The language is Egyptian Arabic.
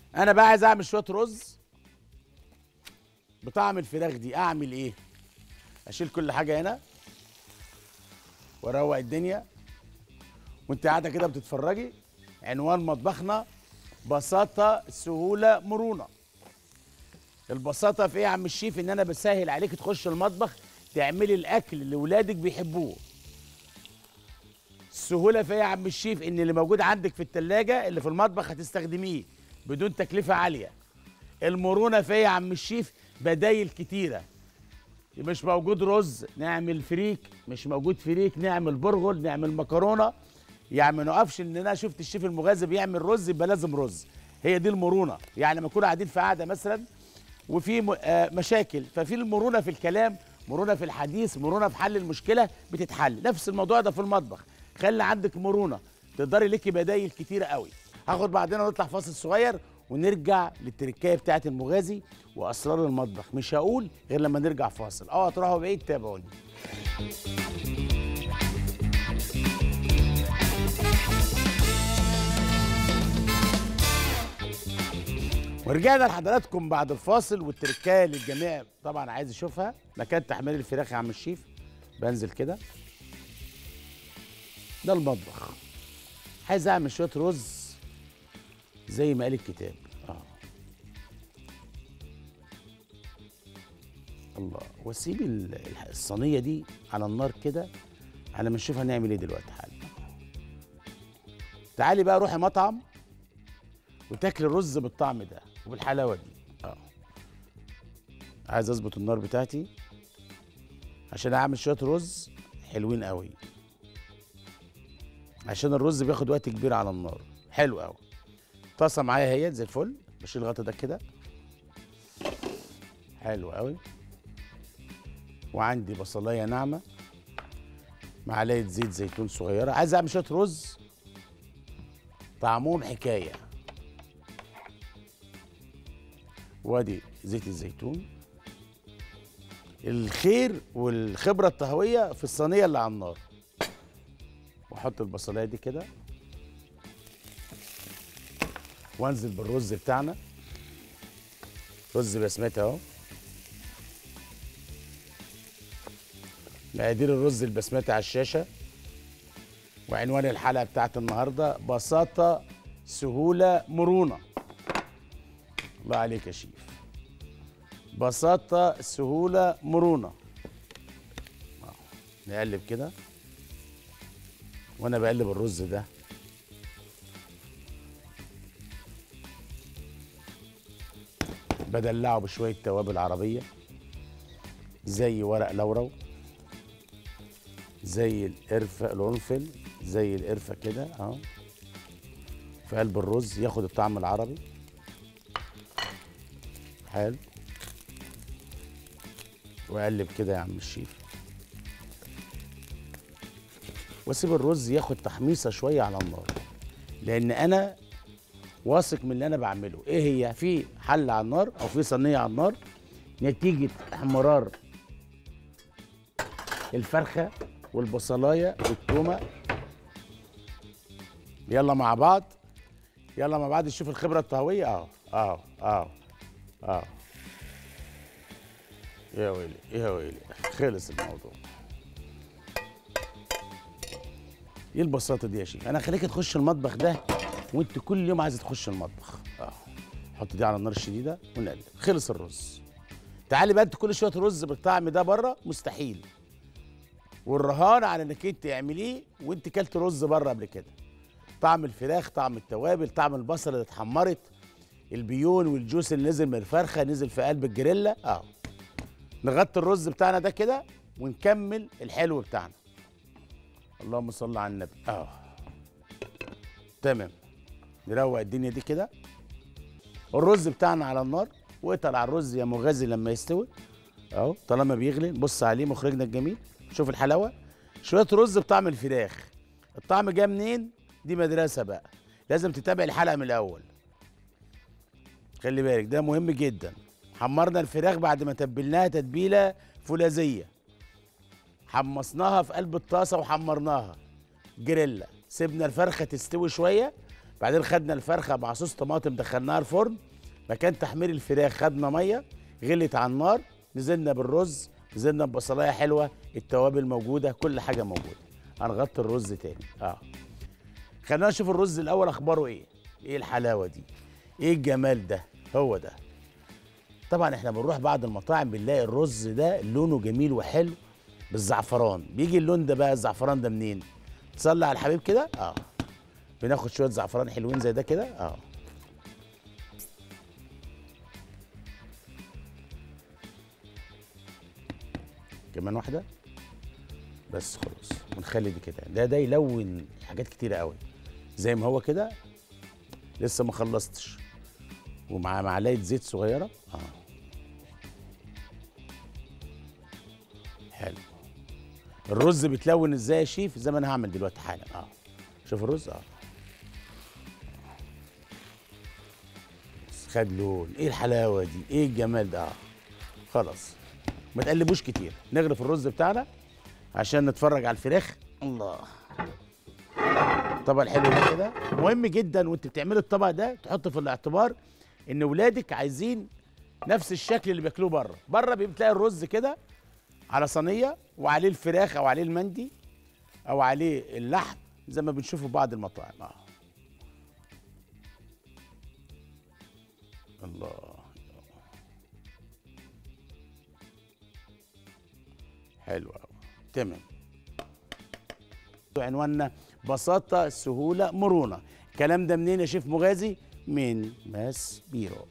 انا بقى عايز اعمل شويه رز بطعم الفراخ دي اعمل ايه اشيل كل حاجه هنا واروق الدنيا وانت قاعده كده بتتفرجي عنوان مطبخنا بساطه سهوله مرونه البساطه في ايه يا عم الشيف ان انا بسهل عليك تخش المطبخ تعملي الاكل اللي ولادك بيحبوه السهوله في ايه يا عم الشيف ان اللي موجود عندك في التلاجة اللي في المطبخ هتستخدميه بدون تكلفه عاليه المرونه في ايه يا عم الشيف بدايل كتيره مش موجود رز نعمل فريك مش موجود فريك نعمل برغل نعمل مكرونه يعني ما نقفش ان انا شفت الشيف المغازي بيعمل رز يبقى لازم رز هي دي المرونه يعني لما نكون قاعدين في قعده مثلا وفي م- آه مشاكل ففي المرونه في الكلام مرونه في الحديث مرونه في حل المشكله بتتحل نفس الموضوع ده في المطبخ خلي عندك مرونه تقدري ليكي بدايل كتيره قوي هاخد بعدين ونطلع فاصل صغير ونرجع للتركايه بتاعت المغازي واسرار المطبخ مش هقول غير لما نرجع فاصل اه هتروحوا بعيد تابعوني ورجعنا لحضراتكم بعد الفاصل والتركايه اللي الجميع طبعا عايز يشوفها مكان تحمير الفراخ يا عم الشيف بنزل كده ده المطبخ عايز اعمل شويه رز زي ما قال الكتاب اه الله واسيب ال- الح- الصينيه دي على النار كده على ما نشوف هنعمل ايه دلوقتي حالا تعالي بقى روحي مطعم وتاكل الرز بالطعم ده وبالحلاوه دي اه عايز اظبط النار بتاعتي عشان اعمل شويه رز حلوين قوي عشان الرز بياخد وقت كبير على النار حلو قوي طاسه معايا اهي زي الفل بشيل الغطا ده كده حلو قوي وعندي بصلايه ناعمه معلقه زيت زيتون صغيره عايز اعمل شويه رز طعمهم حكايه وادي زيت الزيتون الخير والخبره الطهويه في الصينيه اللي على النار واحط البصلايه دي كده وانزل بالرز بتاعنا رز بسمتي اهو مقادير الرز البسمتي على الشاشه وعنوان الحلقه بتاعت النهارده بساطه سهوله مرونه الله عليك يا شيف بساطه سهوله مرونه آه. نقلب كده وانا بقلب الرز ده بدلعه بشويه توابل عربيه زي ورق لورو زي القرفه القرنفل زي القرفه كده اهو في قلب الرز ياخد الطعم العربي حلو واقلب كده يا عم الشيف واسيب الرز ياخد تحميصه شويه على النار لان انا واثق من اللي انا بعمله ايه هي في حله على النار او في صينيه على النار نتيجه احمرار الفرخه والبصلايه والتومه يلا مع بعض يلا مع بعض نشوف الخبره الطهويه اهو اهو اهو اهو يا ويلي يا ويلي خلص الموضوع ايه البساطه دي يا شيخ انا خليك تخش المطبخ ده وانت كل يوم عايزه تخش المطبخ اه حط دي على النار الشديده ونقلب خلص الرز تعالي بقى انت كل شويه رز بالطعم ده بره مستحيل والرهان على انك انت تعمليه وانت كلت رز بره قبل كده طعم الفراخ طعم التوابل طعم البصل اللي اتحمرت البيون والجوس اللي نزل من الفرخه نزل في قلب الجريلا اه نغطي الرز بتاعنا ده كده ونكمل الحلو بتاعنا اللهم صل على النبي اه تمام نروق الدنيا دي كده الرز بتاعنا على النار واتقل على الرز يا مغازي لما يستوي اهو طالما بيغلي نبص عليه مخرجنا الجميل شوف الحلاوه شويه رز بطعم الفراخ الطعم جه منين دي مدرسه بقى لازم تتابع الحلقه من الاول خلي بالك ده مهم جدا حمرنا الفراخ بعد ما تبلناها تتبيله فولاذيه حمصناها في قلب الطاسه وحمرناها جريلا سيبنا الفرخه تستوي شويه بعدين خدنا الفرخه مع صوص طماطم دخلناها الفرن مكان تحمير الفراخ خدنا ميه غلت على النار نزلنا بالرز نزلنا ببصلايه حلوه التوابل موجوده كل حاجه موجوده هنغطي الرز تاني اه خلينا نشوف الرز الاول اخباره ايه ايه الحلاوه دي ايه الجمال ده هو ده طبعا احنا بنروح بعض المطاعم بنلاقي الرز ده لونه جميل وحلو بالزعفران بيجي اللون ده بقى الزعفران ده منين تصلي على الحبيب كده اه بناخد شويه زعفران حلوين زي ده كده اه كمان واحده بس خلاص ونخلي دي كده ده ده يلون حاجات كتيره قوي زي ما هو كده لسه ما خلصتش ومع معلقه زيت صغيره اه حلو الرز بتلون ازاي يا شيف زي ما انا هعمل دلوقتي حالا اه شوف الرز اه بس خد لون ايه الحلاوه دي ايه الجمال ده اه خلاص ما تقلبوش كتير نغرف الرز بتاعنا عشان نتفرج على الفراخ الله الطبق الحلو ده كده مهم جدا وانت بتعملي الطبق ده تحط في الاعتبار ان ولادك عايزين نفس الشكل اللي بياكلوه بره بره بتلاقي الرز كده على صينيه وعليه الفراخ او عليه المندي او عليه اللحم زي ما بنشوفه في بعض المطاعم اه الله حلو قوي تمام عنواننا بساطة سهولة مرونة الكلام ده منين يا شيف مغازي من ماس بيرو